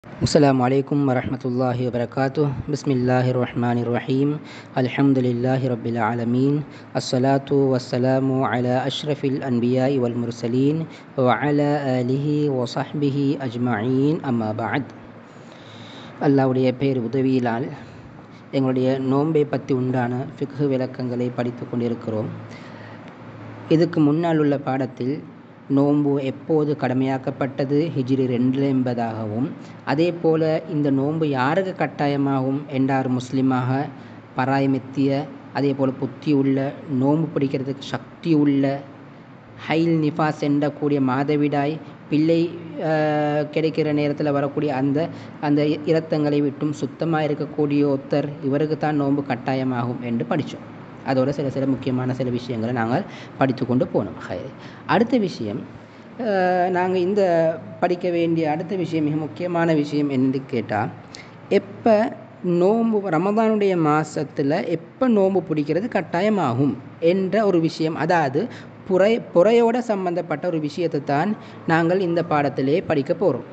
السلام عليكم ورحمة الله وبركاته بسم الله الرحمن الرحيم الحمد لله رب العالمين الصلاة والسلام على أشرف الأنبياء والمرسلين وعلى آله وصحبه أجمعين أما بعد அல்லாவுடைய பேர் உதவியினால் எங்களுடைய நோன்பை பற்றி உண்டான ஃபிக்ஹு விளக்கங்களை படித்து கொண்டிருக்கிறோம் இதுக்கு முன்னால் உள்ள பாடத்தில் நோன்பு எப்போது கடமையாக்கப்பட்டது ஹிஜ்ரி ரெண்டு என்பதாகவும் அதே போல் இந்த நோன்பு யாருக்கு கட்டாயமாகும் என்றார் முஸ்லீமாக பராயமெத்திய அதே போல் புத்தி உள்ள நோன்பு பிடிக்கிறதுக்கு சக்தி உள்ள ஹைல் நிஃபாஸ் என்றக்கூடிய மாதவிடாய் பிள்ளை கிடைக்கிற நேரத்தில் வரக்கூடிய அந்த அந்த இரத்தங்களை விட்டும் சுத்தமாக இருக்கக்கூடிய ஒருத்தர் இவருக்கு தான் நோன்பு கட்டாயமாகும் என்று படித்தோம் அதோட சில சில முக்கியமான சில விஷயங்களை நாங்கள் படித்து கொண்டு போனோம் ஹைர் அடுத்த விஷயம் நாங்கள் இந்த படிக்க வேண்டிய அடுத்த விஷயம் மிக முக்கியமான விஷயம் என்று கேட்டால் எப்போ நோம்பு ரமதானுடைய மாதத்தில் எப்போ நோம்பு பிடிக்கிறது கட்டாயமாகும் என்ற ஒரு விஷயம் அதாவது புறை புறையோட சம்பந்தப்பட்ட ஒரு விஷயத்தை தான் நாங்கள் இந்த பாடத்திலே படிக்க போகிறோம்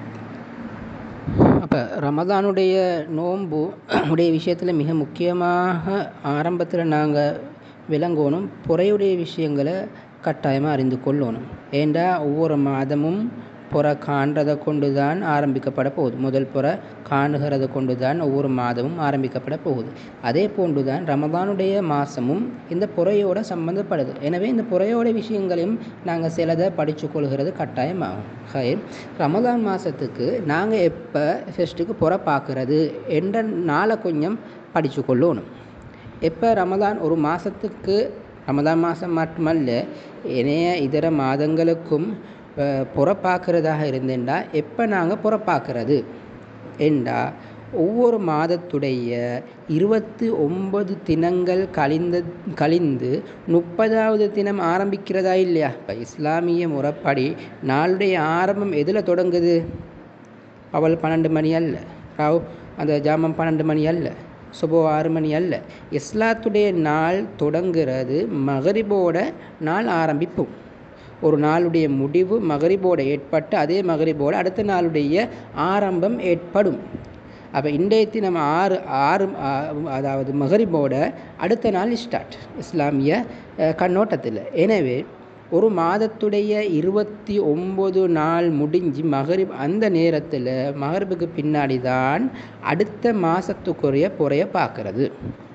அப்போ ரமதானுடைய நோன்பு உடைய விஷயத்தில் மிக முக்கியமாக ஆரம்பத்தில் நாங்கள் விளங்கணும் புறையுடைய விஷயங்களை கட்டாயமாக அறிந்து கொள்ளணும் ஏண்டா ஒவ்வொரு மாதமும் புற காண்றதை கொண்டு தான் ஆரம்பிக்கப்பட போகுது முதல் புற காணுகிறத கொண்டு தான் ஒவ்வொரு மாதமும் ஆரம்பிக்கப்பட போகுது அதே போன்று தான் ரமதானுடைய மாதமும் இந்த புறையோட சம்மந்தப்படுது எனவே இந்த புறையோட விஷயங்களையும் நாங்கள் சிலதை படித்து கொள்கிறது கட்டாயமாகும் ஹயர் ரமதான் மாதத்துக்கு நாங்கள் எப்போ ஃபெஸ்ட்டுக்கு புற பார்க்குறது என்ற நாளை கொஞ்சம் படித்து கொள்ளணும் எப்போ ரமதான் ஒரு மாதத்துக்கு ரமதான் மாதம் மட்டுமல்ல இணைய இதர மாதங்களுக்கும் புறப்பாக்குறதாக இருந்தேன்டா எப்போ நாங்கள் புறப்பாக்குறது என்றா ஒவ்வொரு மாதத்துடைய இருபத்தி ஒன்பது தினங்கள் கழிந்த கழிந்து முப்பதாவது தினம் ஆரம்பிக்கிறதா இல்லையா இப்போ இஸ்லாமிய முறைப்படி நாளுடைய ஆரம்பம் எதில் தொடங்குது அவள் பன்னெண்டு மணி அல்ல ராவ் அந்த ஜாமம் பன்னெண்டு மணி அல்ல சுபோ ஆறு மணி அல்ல இஸ்லாத்துடைய நாள் தொடங்குறது மகரிபோட நாள் ஆரம்பிப்போம் ஒரு நாளுடைய முடிவு மகரிபோடு ஏற்பட்டு அதே மகரிபோடு அடுத்த நாளுடைய ஆரம்பம் ஏற்படும் அப்போ இன்றைய தினம் ஆறு ஆறு அதாவது மகரிபோட அடுத்த நாள் ஸ்டார்ட் இஸ்லாமிய கண்ணோட்டத்தில் எனவே ஒரு மாதத்துடைய இருபத்தி ஒம்பது நாள் முடிஞ்சு மகரிப் அந்த நேரத்தில் மகரிபுக்கு பின்னாடி தான் அடுத்த மாதத்துக்குரிய புறைய பார்க்குறது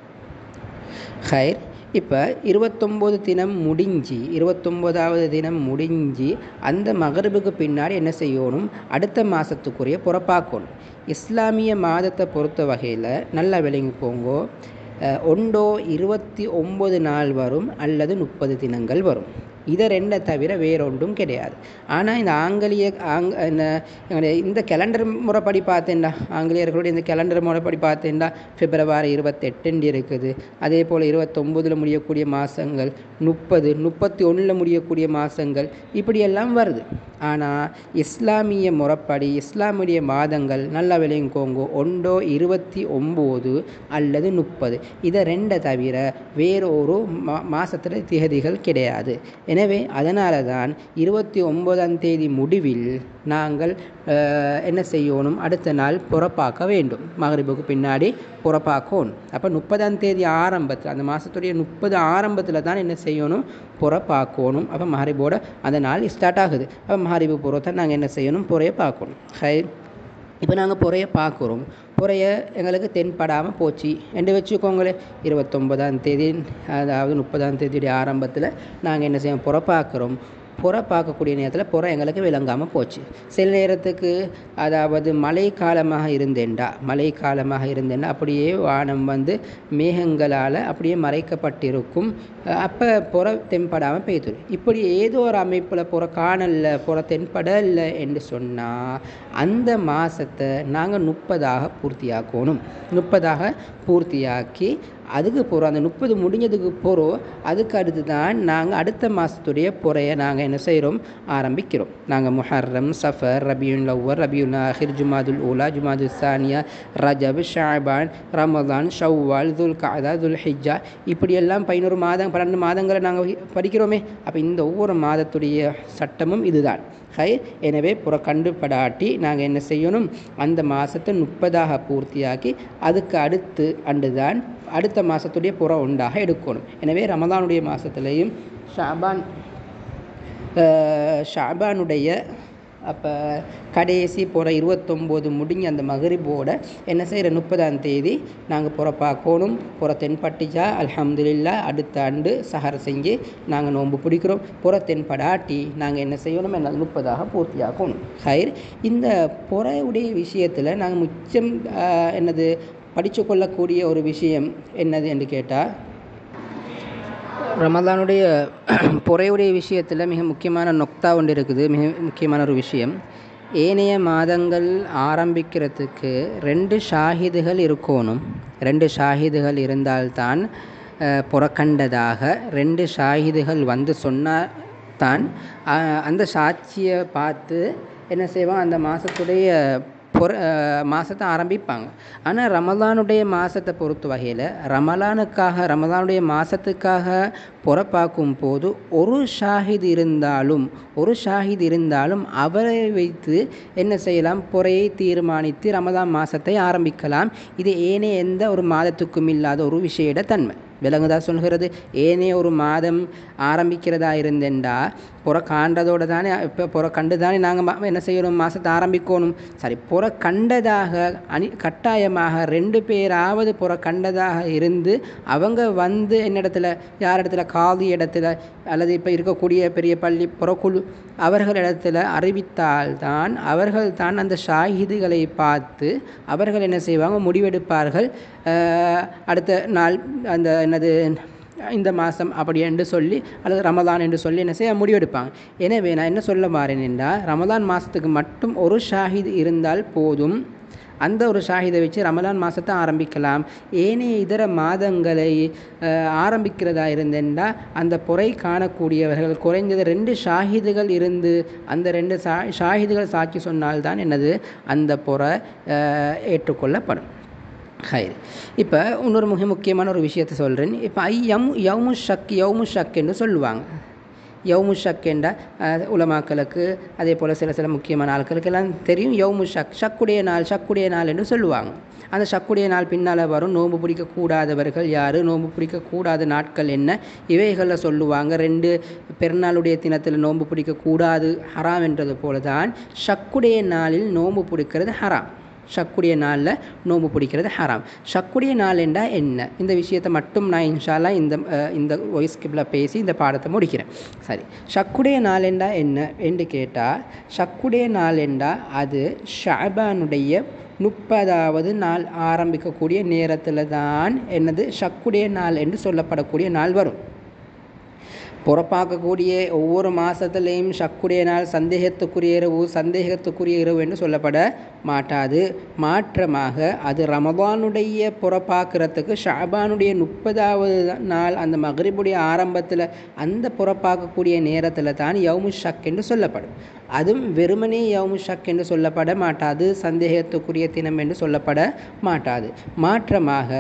ஹைர் இப்போ இருபத்தொம்போது தினம் முடிஞ்சு இருபத்தொம்போதாவது தினம் முடிஞ்சு அந்த மகரிபுக்கு பின்னாடி என்ன செய்யணும் அடுத்த மாதத்துக்குரிய புறப்பாக்கணும் இஸ்லாமிய மாதத்தை பொறுத்த வகையில் நல்லா விளங்கிக்கோங்கோ ஒன்றோ இருபத்தி ஒம்பது நாள் வரும் அல்லது முப்பது தினங்கள் வரும் இதை ரெண்டை தவிர வேறொன்றும் கிடையாது ஆனால் இந்த ஆங்கிலேய ஆங் இந்த இந்த கேலண்டர் முறைப்படி பார்த்தேன்டா ஆங்கிலேயர்களுடைய இந்த கேலண்டர் முறைப்படி பார்த்தேன்டா பிப்ரவரி இருபத்தெட்டுண்டு இருக்குது அதே போல் இருபத்தொம்போதில் முடியக்கூடிய மாதங்கள் முப்பது முப்பத்தி ஒன்றில் முடியக்கூடிய மாதங்கள் இப்படியெல்லாம் வருது ஆனால் இஸ்லாமிய முறைப்படி இஸ்லாமிய மாதங்கள் நல்லா விளையுங்கோங்கோ ஒன்றோ இருபத்தி ஒம்பது அல்லது முப்பது இதை ரெண்டை தவிர வேறொரு மா மாதத்தில் திகதிகள் கிடையாது எனவே அதனால தான் இருபத்தி ஒன்பதாம் தேதி முடிவில் நாங்கள் என்ன செய்யணும் அடுத்த நாள் புறப்பாக்க வேண்டும் மகரிபுக்கு பின்னாடி புறப்பாக்கணும் அப்போ முப்பதாம் தேதி ஆரம்பத்தில் அந்த மாதத்துடைய முப்பது ஆரம்பத்தில் தான் என்ன செய்யணும் புறப்பாக்கணும் அப்போ மகரிபோட அந்த நாள் ஸ்டார்ட் ஆகுது அப்போ மகரிபு புறத்தை நாங்கள் என்ன செய்யணும் புறைய பார்க்கணும் ஹை இப்போ நாங்கள் புறைய பார்க்குறோம் புறைய எங்களுக்கு தென்படாமல் போச்சு என்று வச்சுக்கோங்களே இருபத்தொம்பதாம் தேதி அதாவது முப்பதாம் தேதியுடைய ஆரம்பத்தில் நாங்கள் என்ன செய்வோம் புற பார்க்குறோம் புற பார்க்கக்கூடிய நேரத்தில் புற எங்களுக்கு விளங்காமல் போச்சு சில நேரத்துக்கு அதாவது மழை காலமாக இருந்தேன்டா மழை காலமாக இருந்தேன்டா அப்படியே வானம் வந்து மேகங்களால் அப்படியே மறைக்கப்பட்டிருக்கும் அப்போ புற தென்படாமல் பெய்துடும் இப்படி ஏதோ ஒரு அமைப்பில் புற காணல புற தென்படலை என்று சொன்னால் அந்த மாதத்தை நாங்கள் முப்பதாக பூர்த்தியாக்கணும் முப்பதாக பூர்த்தியாக்கி அதுக்கு போகிறோம் அந்த முப்பது முடிஞ்சதுக்கு போகிறோம் அதுக்கு அடுத்து தான் நாங்கள் அடுத்த மாதத்துடைய பொறையை நாங்கள் என்ன செய்கிறோம் ஆரம்பிக்கிறோம் நாங்கள் முஹர்ரம் சஃபர் ரபியுல் லவ்வர் ரபியுல் ஆஹிர் ஜுமாதுல் ஊலா ஜுமாதுல் சானியா ரஜப் ஷாபான் ரமதான் ஷவ்வால் துல் காதா துல் ஹிஜ்ஜா இப்படியெல்லாம் பதினோரு மாதம் பன்னெண்டு மாதங்களை நாங்கள் படிக்கிறோமே அப்போ இந்த ஒவ்வொரு மாதத்துடைய சட்டமும் இதுதான் ஹை எனவே புறக்கண்டுபடாட்டி நாங்கள் என்ன செய்யணும் அந்த மாதத்தை முப்பதாக பூர்த்தியாக்கி அதுக்கு அடுத்து அண்டுதான் அடுத்த மாதத்துடைய புற உண்டாக எடுக்கணும் எனவே ரமதானுடைய மாதத்துலேயும் ஷாபான் ஷாபானுடைய அப்போ கடைசி புற இருபத்தொம்போது முடிஞ்ச அந்த மகரிபோட என்ன செய்கிற முப்பதாம் தேதி நாங்கள் புற பார்க்கணும் புற தென்பட்டுச்சா அல்ஹம்துலில்லா அடுத்த ஆண்டு சஹர் செஞ்சு நாங்கள் நோன்பு பிடிக்கிறோம் புற தென்படாட்டி நாங்கள் என்ன செய்யணும் என்ன முப்பதாக பூர்த்தியாக்கணும் ஹைர் இந்த புறையுடைய விஷயத்தில் நாங்கள் மிச்சம் என்னது படித்து கொள்ளக்கூடிய ஒரு விஷயம் என்னது என்று கேட்டால் ரமதானுடைய பொறையுடைய விஷயத்தில் மிக முக்கியமான நொக்தா ஒன்று இருக்குது மிக முக்கியமான ஒரு விஷயம் ஏனைய மாதங்கள் ஆரம்பிக்கிறதுக்கு ரெண்டு ஷாஹிதுகள் இருக்கணும் ரெண்டு ஷாஹிதுகள் இருந்தால்தான் புறக்கண்டதாக ரெண்டு ஷாஹிதுகள் வந்து சொன்னால் தான் அந்த சாட்சியை பார்த்து என்ன செய்வான் அந்த மாதத்துடைய பொற மாதத்தை ஆரம்பிப்பாங்க ஆனால் ரமலானுடைய மாதத்தை பொறுத்த வகையில் ரமலானுக்காக ரமலானுடைய மாதத்துக்காக புறப்பாக்கும் போது ஒரு ஷாஹித் இருந்தாலும் ஒரு ஷாஹித் இருந்தாலும் அவரை வைத்து என்ன செய்யலாம் பொறையை தீர்மானித்து ரமதான் மாதத்தை ஆரம்பிக்கலாம் இது ஏனே எந்த ஒரு மாதத்துக்கும் இல்லாத ஒரு விஷேட தன்மை விலங்குதா சொல்கிறது ஏனே ஒரு மாதம் ஆரம்பிக்கிறதா இருந்தேன்டா புற காண்டதோடு தானே இப்போ புற கண்டு தானே நாங்கள் என்ன செய்யணும் மாதத்தை ஆரம்பிக்கணும் சரி புற கண்டதாக அணி கட்டாயமாக ரெண்டு பேராவது புற கண்டதாக இருந்து அவங்க வந்து என்னிடத்துல யார் இடத்துல காதி இடத்துல அல்லது இப்போ இருக்கக்கூடிய பெரிய பள்ளி புறக்குழு அவர்களிடத்தில் அறிவித்தால்தான் அவர்கள் தான் அந்த ஷாஹிதுகளை பார்த்து அவர்கள் என்ன செய்வாங்க முடிவெடுப்பார்கள் அடுத்த நாள் அந்த என்னது இந்த மாதம் அப்படி என்று சொல்லி அல்லது ரமதான் என்று சொல்லி என்ன செய்ய முடிவெடுப்பாங்க எனவே நான் என்ன சொல்ல மாறேன் என்றால் ரமதான் மாதத்துக்கு மட்டும் ஒரு ஷாஹித் இருந்தால் போதும் அந்த ஒரு ஷாஹிதை வச்சு ரமலான் மாதத்தை ஆரம்பிக்கலாம் ஏனைய இதர மாதங்களை ஆரம்பிக்கிறதா இருந்தேன்னா அந்த பொறை காணக்கூடியவர்கள் குறைந்தது ரெண்டு ஷாஹிதுகள் இருந்து அந்த ரெண்டு சா ஷாஹிதுகள் சாட்சி சொன்னால்தான் என்னது அந்த பொறை ஏற்றுக்கொள்ளப்படும் ஹைர் இப்போ இன்னொரு மிக முக்கியமான ஒரு விஷயத்தை சொல்கிறேன் இப்போ ஐ யம் யவுமு ஷக் யவுமு ஷக் என்று சொல்லுவாங்க யவுமு ஷக் என்ற உலமாக்களுக்கு அதே போல் சில சில முக்கியமான ஆட்களுக்கு எல்லாம் தெரியும் யவுமு ஷக் ஷக்குடைய நாள் ஷக்குடைய நாள் என்று சொல்லுவாங்க அந்த ஷக்குடைய நாள் பின்னால் வரும் நோன்பு பிடிக்கக்கூடாதவர்கள் யார் நோன்பு பிடிக்கக்கூடாத நாட்கள் என்ன இவைகளில் சொல்லுவாங்க ரெண்டு பெருநாளுடைய தினத்தில் நோன்பு பிடிக்கக்கூடாது ஹராம் என்றது போல தான் ஷக்குடைய நாளில் நோன்பு பிடிக்கிறது ஹராம் ஷக்குடைய நாளில் நோம்பு பிடிக்கிறது ஹராம் ஷக்குடைய நாள் என்றால் என்ன இந்த விஷயத்தை மட்டும் நான் இன்ஷால்லா இந்த இந்த வாய்ஸ் கிப்பில் பேசி இந்த பாடத்தை முடிக்கிறேன் சரி ஷக்குடைய நாள் என்றால் என்ன என்று கேட்டால் ஷக்குடைய நாள் என்றால் அது ஷாபானுடைய முப்பதாவது நாள் ஆரம்பிக்கக்கூடிய நேரத்தில் தான் என்னது ஷக்குடைய நாள் என்று சொல்லப்படக்கூடிய நாள் வரும் புறப்பாக்கக்கூடிய ஒவ்வொரு மாதத்துலேயும் ஷக்குடைய நாள் சந்தேகத்துக்குரிய இரவு சந்தேகத்துக்குரிய இரவு என்று சொல்லப்பட மாட்டாது மாற்றமாக அது ரமபானுடைய புறப்பாக்குறதுக்கு ஷாபானுடைய முப்பதாவது நாள் அந்த மகரிபுடைய ஆரம்பத்தில் அந்த புறப்பாக்கக்கூடிய நேரத்தில் தான் யவுமு ஷக் என்று சொல்லப்படும் அதுவும் வெறுமனே யவுமு ஷக் என்று சொல்லப்பட மாட்டாது சந்தேகத்துக்குரிய தினம் என்று சொல்லப்பட மாட்டாது மாற்றமாக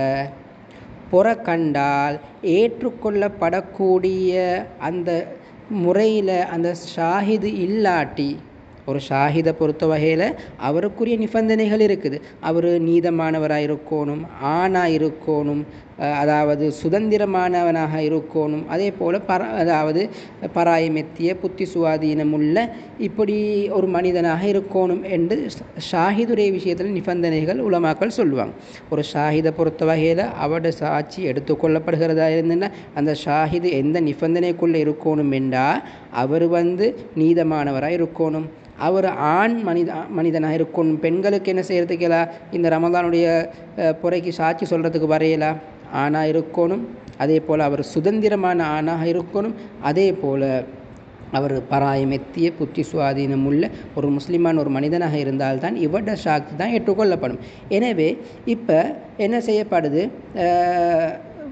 புறக்கண்டால் ஏற்றுக்கொள்ளப்படக்கூடிய அந்த முறையில் அந்த ஷாஹிது இல்லாட்டி ஒரு ஷாஹிதை பொறுத்த வகையில் அவருக்குரிய நிபந்தனைகள் இருக்குது அவர் நீதமானவராக இருக்கணும் ஆணாக இருக்கணும் அதாவது சுதந்திரமானவனாக இருக்கணும் அதே போல் பர அதாவது பராயமெத்திய புத்தி சுவாதீனம் உள்ள இப்படி ஒரு மனிதனாக இருக்கணும் என்று ஷாஹிதுடைய விஷயத்தில் நிபந்தனைகள் உலமாக்கள் சொல்லுவாங்க ஒரு ஷாஹிதை பொறுத்த வகையில் அவரோட சாட்சி எடுத்துக்கொள்ளப்படுகிறதா இருந்ததுன்னா அந்த ஷாஹிது எந்த நிபந்தனைக்குள்ளே இருக்கணும் என்றால் அவர் வந்து நீதமானவராக இருக்கணும் அவர் ஆண் மனித மனிதனாக இருக்கணும் பெண்களுக்கு என்ன செய்கிறதுக்கெல்லாம் இந்த ரமதானுடைய புறைக்கு சாட்சி சொல்கிறதுக்கு வரையலாம் ஆணாக இருக்கணும் அதே போல் அவர் சுதந்திரமான ஆணாக இருக்கணும் அதே போல் அவர் பராயமெத்திய புத்தி சுவாதீனம் உள்ள ஒரு முஸ்லிமான ஒரு மனிதனாக இருந்தால்தான் இவட சாட்சி தான் ஏற்றுக்கொள்ளப்படும் எனவே இப்போ என்ன செய்யப்படுது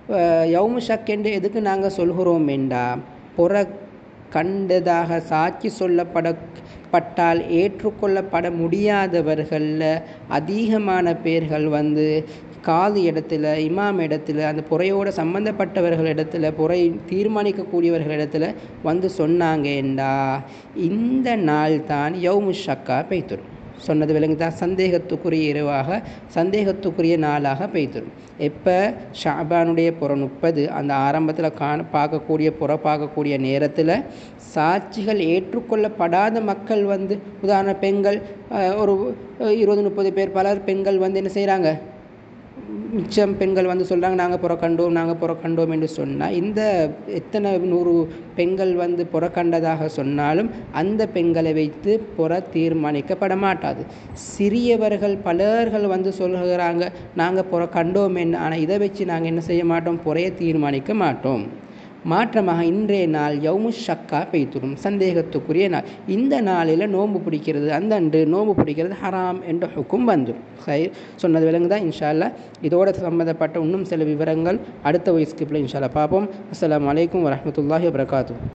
யவுமு ஷக் என்று எதுக்கு நாங்கள் சொல்கிறோம் என்றா புற கண்டதாக சாட்சி சொல்லப்பட பட்டால் ஏற்றுக்கொள்ளப்பட முடியாதவர்களில் அதிகமான பேர்கள் வந்து காது இடத்துல இமாம் இடத்துல அந்த புறையோட சம்மந்தப்பட்டவர்கள் இடத்துல புறை தீர்மானிக்கக்கூடியவர்கள் இடத்துல வந்து சொன்னாங்கண்டா இந்த நாள் தான் யவுமு ஷக்கா பெய்த்துரும் சொன்னது விலங்குதா சந்தேகத்துக்குரிய இரவாக சந்தேகத்துக்குரிய நாளாக பெய்த்துரும் எப்போ ஷாபானுடைய புற முப்பது அந்த ஆரம்பத்தில் காண பார்க்கக்கூடிய புற பார்க்கக்கூடிய நேரத்தில் சாட்சிகள் ஏற்றுக்கொள்ளப்படாத மக்கள் வந்து உதாரண பெண்கள் ஒரு இருபது முப்பது பேர் பலர் பெண்கள் வந்து என்ன செய்கிறாங்க மிச்சம் பெண்கள் வந்து சொல்கிறாங்க நாங்கள் புறக்கண்டோம் நாங்கள் புறக்கண்டோம் என்று சொன்னால் இந்த எத்தனை நூறு பெண்கள் வந்து புறக்கண்டதாக சொன்னாலும் அந்த பெண்களை வைத்து புற தீர்மானிக்கப்பட மாட்டாது சிறியவர்கள் பலர்கள் வந்து சொல்கிறாங்க நாங்கள் புறக்கண்டோம் என்ன ஆனால் இதை வச்சு நாங்கள் என்ன செய்ய மாட்டோம் புறைய தீர்மானிக்க மாட்டோம் மாற்றமாக இன்றைய நாள் யவுமு ஷக்கா பெய்த்துடும் சந்தேகத்துக்குரிய நாள் இந்த நாளில் நோன்பு பிடிக்கிறது அந்த அன்று நோன்பு பிடிக்கிறது ஹராம் என்ற ஹுக்கும் வந்துடும் சை சொன்னது விலங்கு தான் இன்ஷால்லா இதோட சம்மந்தப்பட்ட இன்னும் சில விவரங்கள் அடுத்த வயசுக்கு இன்ஷால்லா பார்ப்போம் அஸ்லாம் வலைக்கம் வரமத்துல்லாஹி வரகாத்து